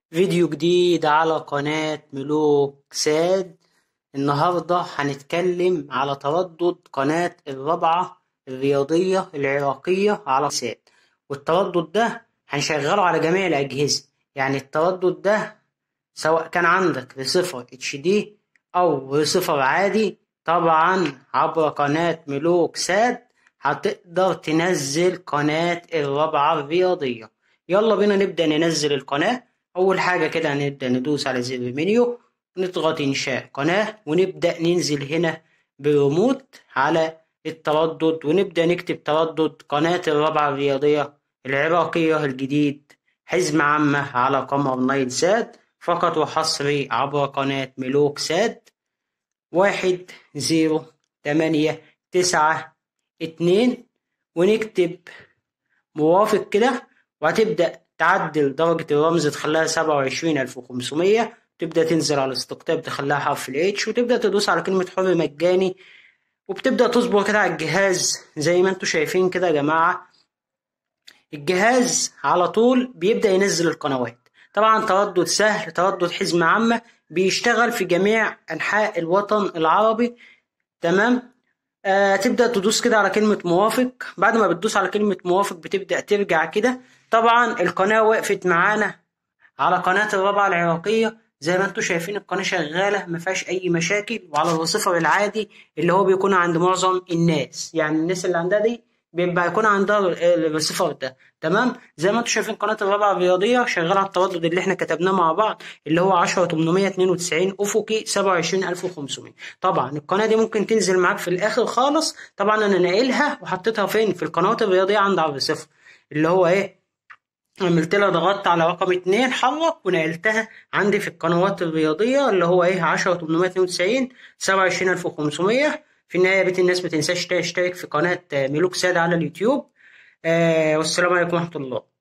فيديو جديد على قناة ملوك ساد النهاردة هنتكلم على تردد قناة الرابعة الرياضية العراقية على ساد والتردد ده هنشغله على جميع الأجهزة يعني التردد ده سواء كان عندك ريسيفر اتش دي أو ريسيفر عادي طبعا عبر قناة ملوك ساد هتقدر تنزل قناة الرابعة الرياضية يلا بينا نبدأ ننزل القناة أول حاجة كده هنبدأ ندوس على زر منيو نضغط إنشاء قناة ونبدأ ننزل هنا بريموت على التردد ونبدأ نكتب تردد قناة الرابعة الرياضية العراقية الجديد حزمة عامة على قمر نايل ساد فقط وحصري عبر قناة ملوك ساد واحد زيرو تمانية تسعة اتنين ونكتب موافق كده وهتبدأ تعدل درجة الرمز تخليها سبعة وعشرين ألف وخمسمية تبدأ تنزل على الاستقطاب تخليها حرف الاتش وتبدأ تدوس على كلمة حر مجاني وبتبدأ تصبر كده على الجهاز زي ما انتوا شايفين كده يا جماعة الجهاز على طول بيبدأ ينزل القنوات طبعا تردد سهل تردد حزمة عامة بيشتغل في جميع أنحاء الوطن العربي تمام آه تبدأ تدوس كده على كلمة موافق بعد ما بتدوس على كلمة موافق بتبدأ ترجع كده طبعا القناة وقفت معانا على قناة الرابعة العراقية زي ما انتوا شايفين القناة شغالة ما فيهاش أي مشاكل وعلى الرصيفر العادي اللي هو بيكون عند معظم الناس يعني الناس اللي عندها دي بيبقى يكون عندها الرصيفر ده تمام زي ما انتوا شايفين قناة الرابعة الرياضية شغالة على التردد اللي احنا كتبناه مع بعض اللي هو 10892 أفقي 27500 طبعا القناة دي ممكن تنزل معاك في الآخر خالص طبعا أنا ناقلها وحطيتها فين في القنوات الرياضية عند على الرصيفر اللي هو إيه عملت لها ضغطت على رقم اتنين حرك ونقلتها عندي في القنوات الرياضية اللي هو ايه عشرة تمنمية اتنين وتسعين سبعة وعشرين ألف وخمسمية في النهاية بيت الناس متنساش تشترك في قناة ملوك سادة على اليوتيوب آه والسلام عليكم ورحمة الله